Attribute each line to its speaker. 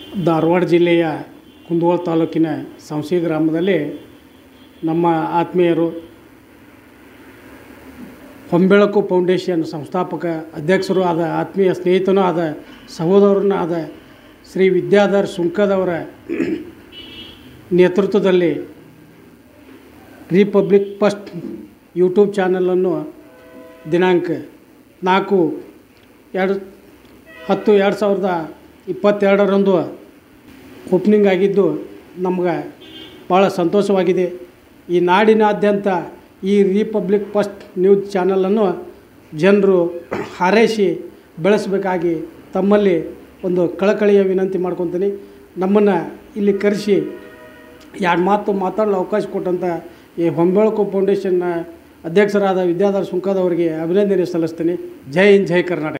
Speaker 1: ಧಾರವಾಡ ಜಿಲ್ಲೆಯ ಕುಂದಗೋಳ ತಾಲೂಕಿನ ಸಂಸಿ ಗ್ರಾಮದಲ್ಲಿ ನಮ್ಮ ಆತ್ಮೀಯರು ಹೊಂಬೆಳಕು ಫೌಂಡೇಶನ್ ಸಂಸ್ಥಾಪಕ ಅಧ್ಯಕ್ಷರು ಆದ ಆತ್ಮೀಯ ಸ್ನೇಹಿತನೂ ಆದ ಸಹೋದರನೂ ಆದ ಶ್ರೀ ವಿದ್ಯಾಧರ್ ಸುಂಕದವರ ನೇತೃತ್ವದಲ್ಲಿ ರಿಪಬ್ಲಿಕ್ ಫಸ್ಟ್ ಯೂಟ್ಯೂಬ್ ಚಾನಲನ್ನು ದಿನಾಂಕ ನಾಲ್ಕು ಎರಡು ಹತ್ತು ಎರಡು ಸಾವಿರದ ಇಪ್ಪತ್ತೆರಡರಂದು ಓಪ್ನಿಂಗ್ ಆಗಿದ್ದು ನಮ್ಗೆ ಭಾಳ ಸಂತೋಷವಾಗಿದೆ ಈ ನಾಡಿನಾದ್ಯಂತ ಈ ರಿಪಬ್ಲಿಕ್ ಫಸ್ಟ್ ನ್ಯೂಸ್ ಚಾನಲನ್ನು ಜನರು ಹಾರೈಸಿ ಬೆಳೆಸಬೇಕಾಗಿ ತಮ್ಮಲ್ಲಿ ಒಂದು ಕಳಕಳಿಯ ವಿನಂತಿ ಮಾಡ್ಕೊತೀನಿ ನಮ್ಮನ್ನು ಇಲ್ಲಿ ಕರೆಸಿ ಎರಡು ಮಾತು ಮಾತಾಡಲು ಅವಕಾಶ ಕೊಟ್ಟಂಥ ಈ ಹೊಂಬೆಳಕು ಫೌಂಡೇಶನ್ನ ಅಧ್ಯಕ್ಷರಾದ ವಿದ್ಯಾಧರ್ ಸುಂಕದವರಿಗೆ ಅಭಿನಂದನೆ ಸಲ್ಲಿಸ್ತೀನಿ ಜೈ ಹಿಂದ್ ಜೈ ಕರ್ನಾಟಕ